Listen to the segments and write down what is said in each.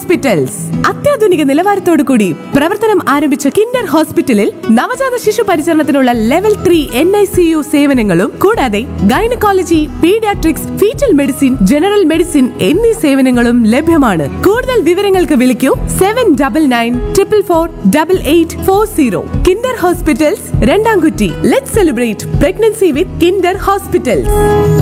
Hospitals അത്യാധുനിക നിലവാരത്തോടു കൂടി പ്രവർത്തനം ആരംഭിച്ച കിൻഡർ ഹോസ്പിറ്റലിൽ നവജാത ശിശു പരിചരണത്തിനുള്ള level three N I C U സേവനങ്ങളും കൂടാതെ gynaecology paediatrics fetal medicine general medicine എന്നീ സേവനങ്ങളും ലഭ്യമാണ് കൂടുതൽ വിവരങ്ങൾക്ക് വിളിക്കൂ seven double nine triple four double eight four zero Kinder hospitals Randamkutty let celebrate pregnancy with Kinder hospitals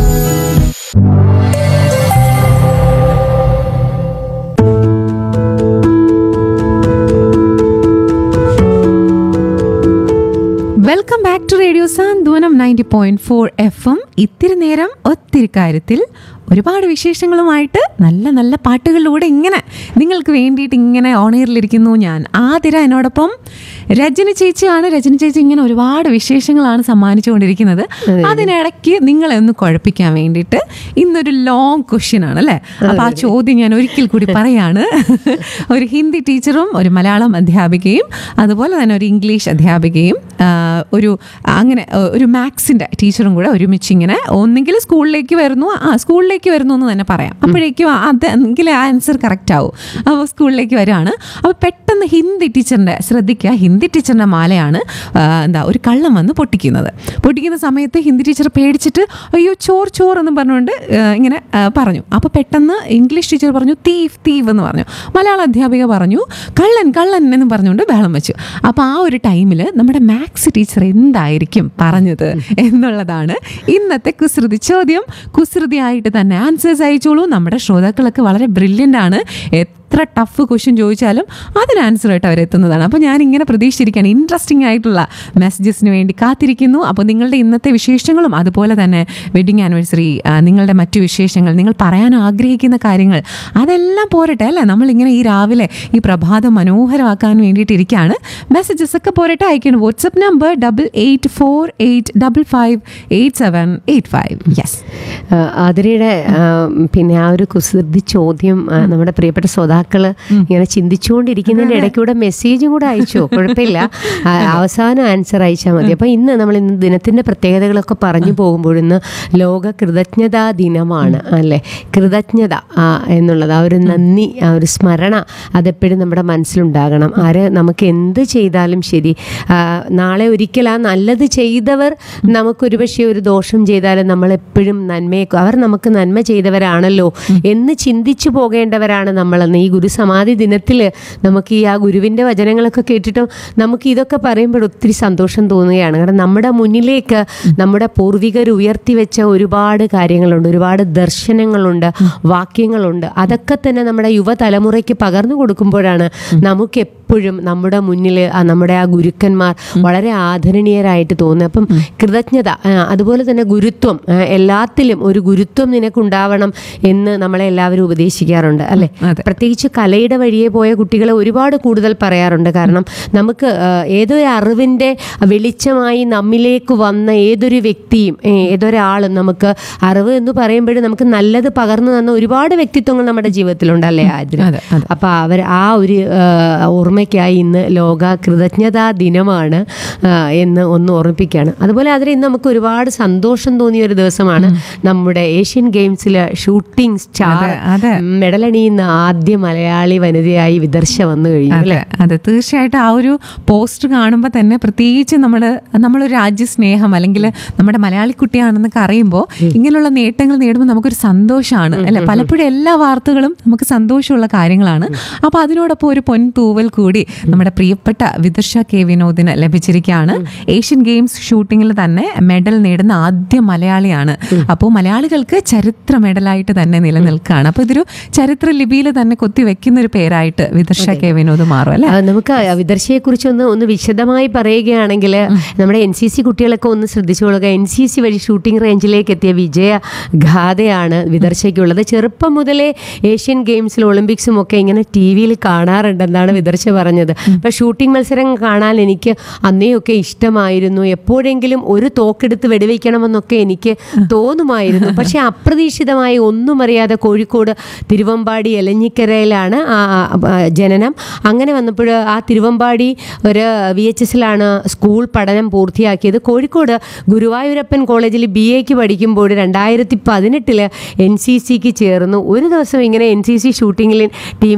welcome back to radio Santhwanam ninety point four F M ഇത്തിരി നേരം ഒത്തിരി കാര്യത്തിൽ ഒരുപാട് വിശേഷങ്ങളുമായിട്ട് നല്ല നല്ല പാട്ടുകളിലൂടെ ഇങ്ങനെ നിങ്ങൾക്ക് വേണ്ടിയിട്ട് ഇങ്ങനെ ഓണയറിലിരിക്കുന്നു ഞാൻ ആതിര എന്നോടൊപ്പം രജനി ചേച്ചിയാണ് രജനി ചേച്ചി ഇങ്ങനെ ഒരുപാട് വിശേഷങ്ങളാണ് സമ്മാനിച്ചുകൊണ്ടിരിക്കുന്നത് അതിനിടയ്ക്ക് നിങ്ങളെ ഒന്ന് കുഴപ്പിക്കാൻ വേണ്ടിയിട്ട് ഇന്നൊരു ലോങ് ക്വസ്റ്റ്യൻ ആണ് അല്ലേ അപ്പോൾ ആ ചോദ്യം ഞാൻ ഒരിക്കൽ കൂടി പറയാണ് ഒരു ഹിന്ദി ടീച്ചറും ഒരു മലയാളം അധ്യാപികയും അതുപോലെ തന്നെ ഒരു ഇംഗ്ലീഷ് അധ്യാപികയും ആ, ഒരു അങ്ങനെ ആ, ഒരു മാത്സിൻ്റെ ടീച്ചറും കൂടെ ഒരുമിച്ച് ഇങ്ങനെ ഒന്നെങ്കിൽ സ്കൂളിലേക്ക് വരുന്നു ആ സ്കൂളിലേക്ക് വരുന്നു എന്ന് തന്നെ പറയാം അപ്പോഴേക്കും അത് എങ്കിൽ ആ ആൻസർ കറക്റ്റ് ആവും അപ്പോൾ സ്കൂളിലേക്ക് വരികയാണ് അപ്പോൾ പെട്ടെന്ന് ഹിന്ദി ടീച്ചറിൻ്റെ ശ്രദ്ധിക്കുക ഹിന്ദി ടീച്ചറിൻ്റെ മാലയാണ് ആ, എന്താ ഒരു കള്ളം വന്ന് പൊട്ടിക്കുന്നത് പൊട്ടിക്കുന്ന സമയത്ത് ഹിന്ദി ടീച്ചർ പേടിച്ചിട്ട് അയ്യോ ചോർ ചോർ എന്ന് പറഞ്ഞുകൊണ്ട് ആ, ഇങ്ങനെ ആ, പറഞ്ഞു അപ്പോൾ പെട്ടെന്ന് ഇംഗ്ലീഷ് ടീച്ചർ പറഞ്ഞു തീവ് തീവ് എന്ന് പറഞ്ഞു മലയാള അധ്യാപിക പറഞ്ഞു കള്ളൻ കള്ളൻ എന്ന് പറഞ്ഞുകൊണ്ട് ബഹളം വെച്ചു അപ്പോൾ ആ ഒരു ടൈമിൽ നമ്മുടെ മാത്സ് ടീച്ചർ എന്തായിരിക്കും പറഞ്ഞത് എന്നുള്ളതാണ് ഇന്നത്തെ കുസൃതി ചോദ്യം കുസൃതിയായിട്ട് തന്നെ ആൻസേഴ്സ് അയച്ചോളൂ നമ്മുടെ ശ്രോതാക്കളൊക്കെ വളരെ ബ്രില്യൻ്റ് ആണ് എത്ര ടഫ് ക്വസ്റ്റ്യൻ ചോദിച്ചാലും അതിന് ആൻസർ ആയിട്ട് അവരെത്തുന്നതാണ് അപ്പോൾ ഞാൻ ഇങ്ങനെ പ്രതീക്ഷിച്ചിരിക്കുകയാണ് ഇൻട്രസ്റ്റിംഗ് ആയിട്ടുള്ള മെസ്സേജസിന് വേണ്ടി കാത്തിരിക്കുന്നു അപ്പോൾ നിങ്ങളുടെ ഇന്നത്തെ വിശേഷങ്ങളും അതുപോലെ തന്നെ വെഡിങ് ആനിവേഴ്സറി നിങ്ങളുടെ മറ്റു വിശേഷങ്ങൾ നിങ്ങൾ പറയാൻ ആഗ്രഹിക്കുന്ന കാര്യങ്ങൾ അതെല്ലാം പോരട്ടെ അല്ലേ നമ്മളിങ്ങനെ ഈ രാവിലെ ഈ പ്രഭാതം മനോഹരമാക്കാൻ വേണ്ടിയിട്ടിരിക്കുകയാണ് മെസ്സേജസ് ഒക്കെ പോരട്ടെ അയക്കണം WhatsApp number double eight four eight double five eight seven eight five yes ആ, ആതിരയുടെ ആ, പിന്നെ ആ ഒരു കുസൃതി ചോദ്യം ആ, നമ്മുടെ പ്രിയപ്പെട്ട ശ്രോതാക്കള് ഇങ്ങനെ ചിന്തിച്ചുകൊണ്ടിരിക്കുന്നതിന്റെ ഇടയ്ക്കൂടെ മെസ്സേജും കൂടെ അയച്ചോ കുഴപ്പമില്ല ആ, അവസാനം ആൻസർ അയച്ചാൽ മതി അപ്പൊ ഇന്ന് നമ്മൾ ഇന്ന് ദിനത്തിന്റെ പ്രത്യേകതകളൊക്കെ പറഞ്ഞു പോകുമ്പോൾ ഇന്ന് ലോക കൃതജ്ഞതാ ദിനമാണ് അല്ലെ കൃതജ്ഞത ആ, എന്നുള്ളത് ആ ഒരു നന്ദി ആ ഒരു സ്മരണ അതെപ്പോഴും നമ്മുടെ മനസ്സിലുണ്ടാകണം ആര് നമുക്ക് എന്ത് ചെയ്താലും ശരി ആ, നാളെ ഒരിക്കൽ ആ നല്ലത് ചെയ്തവർ നമുക്കൊരു പക്ഷേ ഒരു ദോഷം ചെയ്താലും നമ്മളെപ്പോഴും നന്മയെ അവർ നമുക്ക് നന്മ ചെയ്തവരാണല്ലോ എന്ന് ചിന്തിച്ചു പോകേണ്ടവരാണ് നമ്മളെന്ന് ഈ ഗുരുസമാധി ദിനത്തിൽ നമുക്ക് ഈ ആ ഗുരുവിൻ്റെ വചനങ്ങളൊക്കെ കേട്ടിട്ടും നമുക്ക് ഇതൊക്കെ പറയുമ്പോൾ ഒത്തിരി സന്തോഷം തോന്നുകയാണ് കാരണം നമ്മുടെ മുന്നിലേക്ക് നമ്മുടെ പൂർവികർ ഉയർത്തി വെച്ച ഒരുപാട് കാര്യങ്ങളുണ്ട് ഒരുപാട് ദർശനങ്ങളുണ്ട് വാക്യങ്ങളുണ്ട് അതൊക്കെ തന്നെ നമ്മുടെ യുവതലമുറയ്ക്ക് പകർന്നു കൊടുക്കുമ്പോഴാണ് നമുക്ക് എപ്പോഴും നമ്മുടെ മുന്നിൽ നമ്മുടെ ആ ഗുരുക്കന്മാർ വളരെ ആദരണീയരായിട്ട് തോന്നുന്നത് അപ്പം കൃതജ്ഞത ആ, അതുപോലെ തന്നെ ഗുരുത്വം ആ, എല്ലാത്തിലും ഒരു ഗുരുത്വം നിനക്കുണ്ടാവണം എന്ന് നമ്മളെ എല്ലാവരും ഉപദേശിക്കാറുണ്ട് അല്ലെ അതെ. പ്രത്യേകിച്ച് കലയുടെ വഴിയെ പോയ കുട്ടികളെ ഒരുപാട് കൂടുതൽ പറയാറുണ്ട് കാരണം നമുക്ക് ആ, ഏതൊരു അറിവിൻ്റെ വെളിച്ചമായി നമ്മിലേക്ക് വന്ന ഏതൊരു വ്യക്തിയും ഏ, ഏതൊരാളും നമുക്ക് അറിവ് എന്ന് പറയുമ്പോഴും നമുക്ക് നല്ലത് പകർന്നു തന്ന ഒരുപാട് വ്യക്തിത്വങ്ങൾ നമ്മുടെ ജീവിതത്തിലുണ്ട് അല്ലേ ആതിര അതെ, അതെ. അപ്പോൾ അവർ ആ ഒരു ആ, ഓർമ്മയ്ക്കായി ഇന്ന് ലോക കൃതജ്ഞതാ ദിനമാണ് ആ, എന്ന് ഒന്ന് ഓർമ്മിപ്പിക്കുകയാണ് അതുപോലെ അതിൽ ഇന്ന് നമുക്ക് ഒരുപാട് സന്തോഷം തോന്നിയ ഒരു ദിവസമാണ് നമ്മുടെ ഏഷ്യൻ ഗെയിംസിൽ ഷൂട്ടിംഗ് സ്റ്റാർ അതെ, അതെ. മെഡലണിയുന്ന ആദ്യ മലയാളി വനിതയായി വിദർശ വന്നു കഴിഞ്ഞു അതെ അതെ തീർച്ചയായിട്ടും ആ ഒരു പോസ്റ്റ് കാണുമ്പോൾ തന്നെ പ്രത്യേകിച്ച് നമ്മൾ നമ്മളൊരു രാജ്യസ്നേഹം അല്ലെങ്കിൽ നമ്മുടെ മലയാളി കുട്ടിയാണെന്നൊക്കെ അറിയുമ്പോൾ ഇങ്ങനെയുള്ള നേട്ടങ്ങൾ നേടുമ്പോൾ നമുക്കൊരു സന്തോഷമാണ് അല്ലെ പലപ്പോഴും എല്ലാ വാർത്തകളും നമുക്ക് സന്തോഷമുള്ള കാര്യങ്ങളാണ് അപ്പോൾ അതിനോടൊപ്പം ഒരു പൊൻതൂവൽ കൂടി നമ്മുടെ പ്രിയപ്പെട്ട വിദർശ കെ വിനോദിന് ലഭിച്ചിരിക്കുകയാണ് ഏഷ്യൻ ഗെയിംസ് ഷൂട്ടിങ്ങിൽ തന്നെ മെഡൽ നേടുന്ന ആദ്യ മലയാളിയാണ് അപ്പോൾ മലയാളികൾക്ക് ചരിത്ര മെഡലായിട്ട് തന്നെ നിലനിൽക്കുകയാണ് അപ്പോൾ ഇതൊരു ചരിത്ര ലിപിയിൽ തന്നെ കൊത്തി വെക്കുന്ന ഒരു പേരായിട്ട് വിദർശ കെ വിനോദ് മാറും അല്ലെ ആ, നമുക്ക് വിദർശയെ കുറിച്ച് ഒന്ന് ഒന്ന് വിശദമായി പറയുകയാണെങ്കിൽ നമ്മുടെ എൻ സി സി കുട്ടികളൊക്കെ ഒന്ന് ശ്രദ്ധിച്ചുകൊള്ളുക എൻ സി സി വഴി ഷൂട്ടിംഗ് റേഞ്ചിലേക്ക് എത്തിയ വിജയ ഗാഥയാണ് വിദർശയ്ക്കുള്ളത് ചെറുപ്പം മുതലേ ഏഷ്യൻ ഗെയിംസിലും ഒളിമ്പിക്സും ഒക്കെ ഇങ്ങനെ ടി വിയിൽ കാണാറുണ്ടെന്നാണ് വിദർശ പറഞ്ഞത് അപ്പം ഷൂട്ടിംഗ് മത്സരം കാണാൻ എനിക്ക് അന്നേയൊക്കെ ഇഷ്ടമായിരുന്നു എപ്പോഴെങ്കിലും ഒരു തോക്കെടുത്ത് വെടിവെക്കണമെന്നൊക്കെ എനിക്ക് തോന്നുമായിരുന്നു പക്ഷെ അപ്രതീക്ഷിതമായി ഒന്നും അറിയാതെ കോഴിക്കോട് തിരുവമ്പാടി എലഞ്ഞിക്കരയിലാണ് ആ ആ, ജനനം അങ്ങനെ വന്നപ്പോൾ ആ തിരുവമ്പാടി ഒരു വി എച്ച് എസിലാണ് സ്കൂൾ പഠനം പൂർത്തിയാക്കിയത് കോഴിക്കോട് ഗുരുവായൂരപ്പൻ കോളേജിൽ ബി എക്ക് പഠിക്കുമ്പോൾ രണ്ടായിരത്തി പതിനെട്ടില് എൻ സി സിക്ക് ചേർന്നു ഒരു ദിവസം ഇങ്ങനെ എൻ സി സി ഷൂട്ടിങ്ങിൽ ടീമിലേക്ക്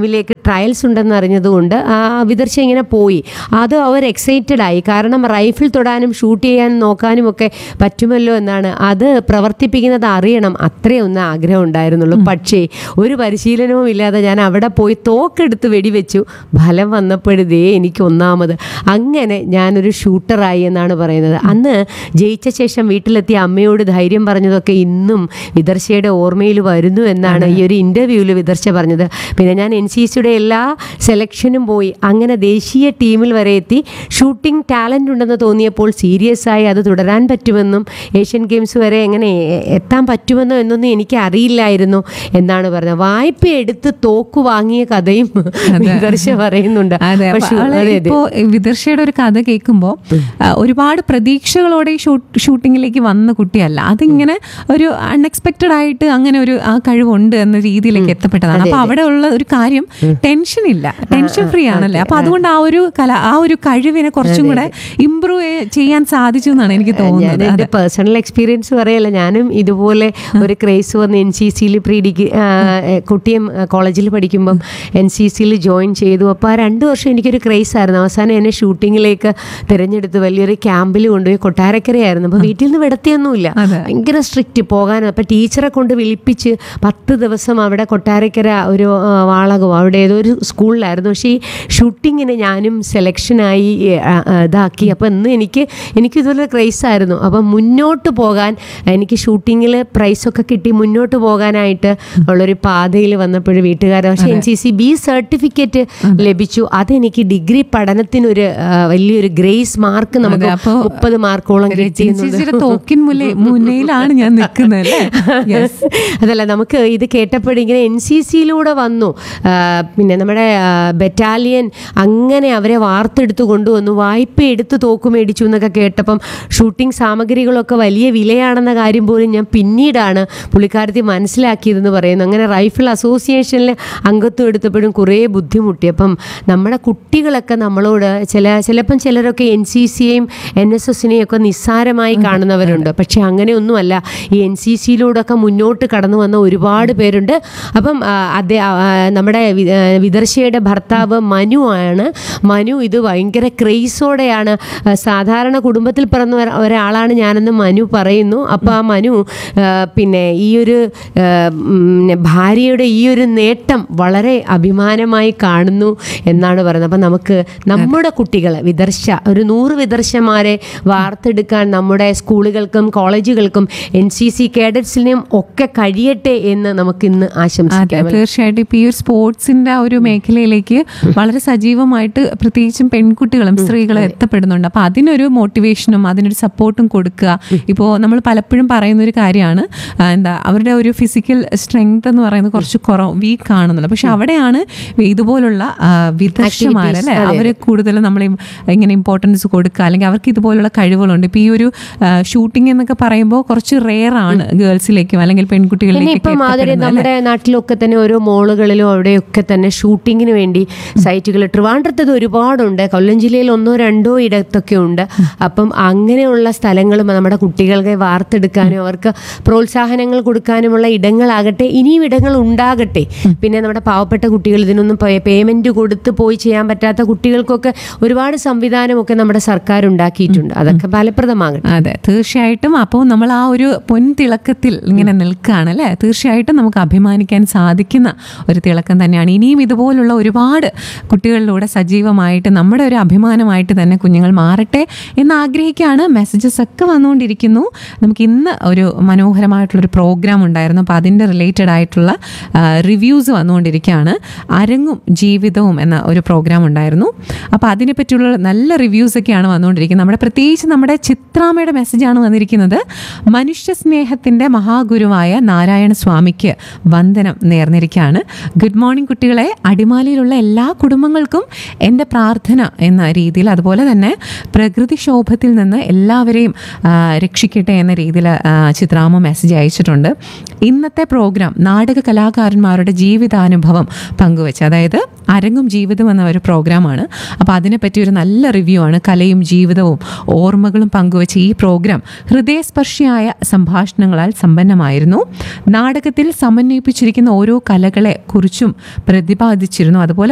ട്രയൽസ് ഉണ്ടെന്ന് അറിഞ്ഞതുകൊണ്ട് ആ വിദർശ ഇങ്ങനെ പോയി അത് അവർ എക്സൈറ്റഡ് ആയി കാരണം റൈഫിൾ തൊടാനും ഷൂട്ട് ചെയ്യാനും നോക്കാനും ഒക്കെ പറ്റുമല്ലോ എന്നാണ് അത് പ്രവർത്തിപ്പിക്കുന്നത് അറിയണം അത്രേ ഒന്ന് ആഗ്രഹം ഉണ്ടായിരുന്നുള്ളൂ പക്ഷേ ഒരു പരിശീലനവും ഇല്ലാതെ ഞാൻ അവിടെ പോയി തോക്കെടുത്ത് വെടിവെച്ചു ഫലം വന്നപ്പോഴതേ എനിക്ക് ഒന്നാമത് അങ്ങനെ ഞാനൊരു ഷൂട്ടറായി എന്നാണ് പറയുന്നത് അന്ന് ജയിച്ച ശേഷം വീട്ടിലെത്തിയ അമ്മയോട് ധൈര്യം പറഞ്ഞതൊക്കെ ഇന്നും വിദർശയുടെ ഓർമ്മയിൽ വരുന്നു എന്നാണ് ഈ ഒരു ഇൻ്റർവ്യൂവിൽ വിദർശ പറഞ്ഞത് പിന്നെ ഞാൻ എൻ സി സിയുടെ എല്ലാ സെലക്ഷനും പോയി അങ്ങനെ ദേശീയ ടീമിൽ വരെ എത്തി ഷൂട്ടിംഗ് ടാലൻ്റ് ഉണ്ടെന്ന് തോന്നിയപ്പോൾ സീരിയസ് ആയി അത് തുടരാൻ പറ്റുമെന്നും ഏഷ്യൻ ഗെയിംസ് വരെ എങ്ങനെ എ- എത്താൻ പറ്റുമെന്നോ എന്നൊന്നും എനിക്ക് അറിയില്ലായിരുന്നു എന്നാണ് പറഞ്ഞത് വായ്പ എടുത്ത് തോക്ക് വാങ്ങിയ കഥയും വിദർശ പറയുന്നുണ്ട് അതെ അപ്പൊ പക്ഷേ- ആള് അതെ, അതെ. ഇപ്പോ വിദർശയുടെ ഒരു കഥ കേൾക്കുമ്പോൾ ഒരുപാട് പ്രതീക്ഷകളോടെ ഈ ഷൂട്ട് ഷൂട്ടിങ്ങിലേക്ക് വന്ന കുട്ടിയല്ല അതിങ്ങനെ ഒരു അൺഎക്സ്പെക്റ്റഡ് ആയിട്ട് അങ്ങനെ ഒരു ആ കഴിവുണ്ട് എന്ന രീതിയിലേക്ക് എത്തപ്പെട്ടതാണ് അപ്പൊ അവിടെ ഉള്ള ഒരു കാര്യം ടെൻഷൻ ഇല്ല ടെൻഷൻ ഫ്രീ ആണല്ലേ അപ്പൊ അതുകൊണ്ട് ആ ഒരു കല ആ ഒരു കഴിവിനെ കുറച്ചും കൂടെ ഇമ്പ്രൂവ് ചെയ്യാൻ സാധിച്ചു എന്നാണ് എനിക്ക് ഞാൻ തോന്നുന്നത് എൻ്റെ പേഴ്സണൽ എക്സ്പീരിയൻസ് പറയല്ല ഞാനും ഇതുപോലെ ഒരു ക്രേസ് വന്ന് എൻ സി സിയിൽ പ്രീ ഡിഗ്രി കുട്ടിയും കോളേജിൽ പഠിക്കുമ്പം എൻ സി സിയിൽ ജോയിൻ ചെയ്തു അപ്പോൾ ആ രണ്ട് വർഷം എനിക്കൊരു ക്രേസ് ആയിരുന്നു അവസാനം എന്നെ ഷൂട്ടിങ്ങിലേക്ക് തിരഞ്ഞെടുത്ത് വലിയൊരു ക്യാമ്പിൽ കൊണ്ടുപോയി കൊട്ടാരക്കരയായിരുന്നു അപ്പോൾ വീട്ടിൽ നിന്ന് വിടത്തിയൊന്നുമില്ല അതെ. ഭയങ്കര സ്ട്രിക്റ്റ് പോകാൻ അപ്പോൾ ടീച്ചറെ കൊണ്ട് വിളിപ്പിച്ച് പത്ത് ദിവസം അവിടെ കൊട്ടാരക്കര ഒരു ആ, വാളകം അവിടെ ഏതോ ഒരു സ്കൂളിലായിരുന്നു പക്ഷേ ഈ ഷൂട്ടിങ്ങിന് ഞാനും സെലക്ഷനായി ആ, ആ, ഇതാക്കി അപ്പോൾ ഇന്ന് എനിക്ക് എനിക്ക് ഇതുപോലെ ക്രൈസ് ആയിരുന്നു അപ്പം മുന്നോട്ട് പോകാൻ എനിക്ക് ഷൂട്ടിങ്ങിൽ പ്രൈസൊക്കെ കിട്ടി മുന്നോട്ട് പോകാനായിട്ട് ഉള്ളൊരു പാതയിൽ വന്നപ്പോൾ വീട്ടുകാർ പക്ഷേ N C C B certificate ലഭിച്ചു അതെനിക്ക് ഡിഗ്രി പഠനത്തിനൊരു ആ, വലിയൊരു ഗ്രേസ് മാർക്ക് നമുക്ക് അതെ, അപ്പോ മുപ്പത് മാർക്കോളം കിട്ടി എന്നുള്ളത്. ചേച്ചിയുടെ തോക്കിൻ മുല്ലേ മുന്നയിലാണ് ഞാൻ നിൽക്കുന്നത് അല്ലേ യെസ് അതല്ല നമുക്ക് ഇത് കേട്ടപ്പോഴിങ്ങനെ എൻ സി സിയിലൂടെ വന്നു ആ, പിന്നെ നമ്മുടെ ബറ്റാലിയൻ അങ്ങനെ അവരെ വാർത്തെടുത്ത് കൊണ്ടുവന്നു വായ്പ എടുത്ത് തോക്ക് മേടിച്ചു എന്നൊക്കെ കേട്ടപ്പം ഷൂട്ടിംഗ് സാമഗ്രികളൊക്കെ വലിയ വിലയാണെന്ന കാര്യം പോലും ഞാൻ പിന്നീടാണ് പുള്ളിക്കാരത്തി മനസ്സിലാക്കിയതെന്ന് പറയുന്നു അങ്ങനെ റൈഫിൾ അസോസിയേഷനിൽ അംഗത്വം എടുത്തപ്പോഴും കുറേ ബുദ്ധിമുട്ടി അപ്പം നമ്മുടെ കുട്ടികളൊക്കെ നമ്മളോട് ചില ചിലപ്പം ചിലരൊക്കെ എൻ സി സിയെയും എൻ എസ് എസിനെയും ഒക്കെ നിസ്സാരമായി കാണുന്നവരുണ്ട് പക്ഷെ അങ്ങനെയൊന്നുമല്ല ഈ എൻ സി സിയിലൂടെയൊക്കെ മുന്നോട്ട് കടന്നു വന്ന ഒരുപാട് പേരുണ്ട് അപ്പം ആ, അതെ ആ, നമ്മുടെ വി- ആ, വിദർശയുടെ ഭർത്താവ് മനു ആണ് മനു ഇത് ഭയങ്കര ക്രേസോടെയാണ് ആ, സാധാരണ കുടുംബത്തിൽ പിറന്ന ഒര- ഒരാളാണ് ഞാനെന്ന് മനു പറയുന്നു അപ്പോൾ ആ മനു ആ, പിന്നെ ഈ ഒരു ആ, ഉം, ഭാര്യയുടെ ഈ ഒരു നേട്ടം വളരെ അഭിമാനമായി കാണുന്നു എന്നാണ് പറയുന്നത് അപ്പം നമുക്ക് നമ്മുടെ കുട്ടികൾ വിദർശ ഒരു നൂറ് വിദർശമാരെ വാർത്തെടുക്കാൻ നമ്മുടെ സ്കൂളുകൾക്കും കോളേജുകൾക്കും എൻ സി സി കേഡറ്റ്സിനെയും ഒക്കെ കഴിയട്ടെ എന്ന് നമുക്ക് ഇന്ന് അതെ ആശംസിക്കാം തീർച്ചയായിട്ടും ഇപ്പൊ ഈ ഒരു സ്പോർട്സിന്റെ ആ ഒരു മേഖലയിലേക്ക് വളരെ സജീവമായിട്ട് പ്രത്യേകിച്ചും പെൺകുട്ടികളും സ്ത്രീകളും എത്തപ്പെടുന്നുണ്ട് അപ്പൊ അതിനൊരു മോട്ടിവേഷനും അതിനൊരു സപ്പോർട്ടും കൊടുക്കുക ഇപ്പോൾ നമ്മൾ പലപ്പോഴും പറയുന്ന ഒരു കാര്യമാണ് ആ, എന്താ അവരുടെ ഒരു ഫിസിക്കൽ സ്ട്രെങ്ത് എന്ന് പറയുന്നത് കുറച്ച് കുറവ് വീക്ക് ആണെന്നുള്ളത് പക്ഷെ അവിടെയാണ് ഇതുപോലുള്ള ആ, വിദഗ്ധമാരല്ലേ അവര് കൂടുതൽ നമ്മൾ ഇങ്ങനെ ഇമ്പോർട്ടൻസ് കൊടുക്കുക അല്ലെങ്കിൽ അവർക്ക് ഇതുപോലുള്ള കഴിവുകളുണ്ട് ഇപ്പൊ ഈ ഒരു ഷൂട്ടിംഗ് എന്നൊക്കെ പറയുമ്പോൾ കുറച്ച് റെയർ ആണ് ഗേൾസിലേക്കും അല്ലെങ്കിൽ പിന്നെ പെൺകുട്ടികളിലേക്കും ഇപ്പം മാതിരി നമ്മുടെ നാട്ടിലൊക്കെ തന്നെ ഓരോ മോളുകളിലും അവിടെയൊക്കെ തന്നെ ഷൂട്ടിങ്ങിന് വേണ്ടി സൈറ്റുകൾ ട്രിവാൻഡ്രത്ത് ഇത് ഒരുപാടുണ്ട് കൊല്ലം ജില്ലയിൽ ഒന്നോ രണ്ടോ ഇടത്തൊക്കെ ഉണ്ട് അപ്പം അങ്ങനെയുള്ള സ്ഥലങ്ങളും നമ്മുടെ കുട്ടികളെ വാർത്തെടുക്കാനും അവർക്ക് പ്രോത്സാഹനങ്ങൾ കൊടുക്കാനുമുള്ള ഇടങ്ങളാകട്ടെ ഇനിയും ഇടങ്ങൾ ഉണ്ടാകട്ടെ പിന്നെ നമ്മുടെ പാവപ്പെട്ട കുട്ടികൾ ഇതിനൊന്നും പേയ്മെന്റ് കൊടുത്ത് പോയി ചെയ്യാൻ പറ്റാത്ത കുട്ടികൾക്കൊക്കെ ഒരുപാട് സംവിധാനമൊക്കെ നമ്മുടെ സർക്കാർ ഉണ്ടാക്കിയിട്ടുണ്ട് അതൊക്കെ ഫലപ്രദമാകട്ടെ അതെ തീർച്ചയായിട്ടും അപ്പോൾ നമ്മൾ ആ ഒരു പൊൻതിളക്കത്തിൽ ഇങ്ങനെ നിൽക്കുകയാണ് അല്ലേ തീർച്ചയായിട്ടും നമുക്ക് അഭിമാനിക്കാൻ സാധിക്കുന്ന ഒരു തിളക്കം തന്നെയാണ് ഇനിയും ഇതുപോലുള്ള ഒരുപാട് കുട്ടികളിലൂടെ സജീവമായിട്ട് നമ്മുടെ ഒരു അഭിമാനമായിട്ട് തന്നെ കുഞ്ഞുങ്ങൾ മാറട്ടെ എന്ന് ആഗ്രഹിക്കുകയാണ് മെസ്സേജസ് ഒക്കെ വന്നുകൊണ്ടിരിക്കുന്നു നമുക്ക് ഇന്ന് ഒരു മനോഹരമായിട്ടുള്ളൊരു പ്രോഗ്രാം ഉണ്ടായിരുന്നു അപ്പോൾ അതിൻ്റെ റിലേറ്റഡ് ആയിട്ടുള്ള റിവ്യൂസ് വന്നുകൊണ്ടിരിക്കുകയാണ് അരങ്ങും ജീവിതവും എന്ന ഒരു പ്രോഗ്രാം ഉണ്ടായിരുന്നു അപ്പോൾ അതിനെപ്പറ്റിയുള്ള നല്ല റിവ്യൂസ് ഒക്കെയാണ് വന്നുകൊണ്ടിരിക്കുന്നത് നമ്മുടെ പ്രത്യേകിച്ച് നമ്മുടെ ചിത്രാമ്മയുടെ മെസ്സേജാണ് വന്നിരിക്കുന്നത് മനുഷ്യ സ്നേഹത്തിൻ്റെ മഹാഗുരുവായ നാരായണ സ്വാമിക്ക് വന്ദനം നേർന്നിരിക്കുകയാണ് ഗുഡ് മോർണിംഗ് കുട്ടികളെ അടിമാലിയിലുള്ള എല്ലാ കുടുംബങ്ങൾക്കും എൻ്റെ പ്രാർത്ഥന എന്ന രീതിയിൽ അതുപോലെ തന്നെ പ്രകൃതിക്ഷോഭത്തിൽ നിന്ന് എല്ലാവരെയും ആ, രക്ഷിക്കട്ടെ എന്ന രീതിയിൽ ആ, ചിത്രാമ്മ മെസ്സേജ് അയച്ചിട്ടുണ്ട് ഇന്നത്തെ പ്രോഗ്രാം നാടക കലാകാരന്മാരുടെ ജീവിതാനുഭവം പങ്കുവെച്ച് അതായത് അരങ്ങും ജീവിതം എന്ന ഒരു പ്രോഗ്രാമാണ് അപ്പോൾ അതിനെപ്പറ്റി ഒരു നല്ല റിവ്യൂ ആണ് കലയും ജീവിതവും ഓർമ്മകളും പങ്കുവെച്ച ഈ പ്രോഗ്രാം ഹൃദയസ്പർശിയായ സംഭാഷണങ്ങളാൽ സമ്പന്നമായിരുന്നു നാടകത്തിൽ സമന്വയിപ്പിച്ചിരിക്കുന്ന ഓരോ കലകളെ കുറിച്ചും പ്രതിപാദിച്ചിരുന്നു അതുപോലെ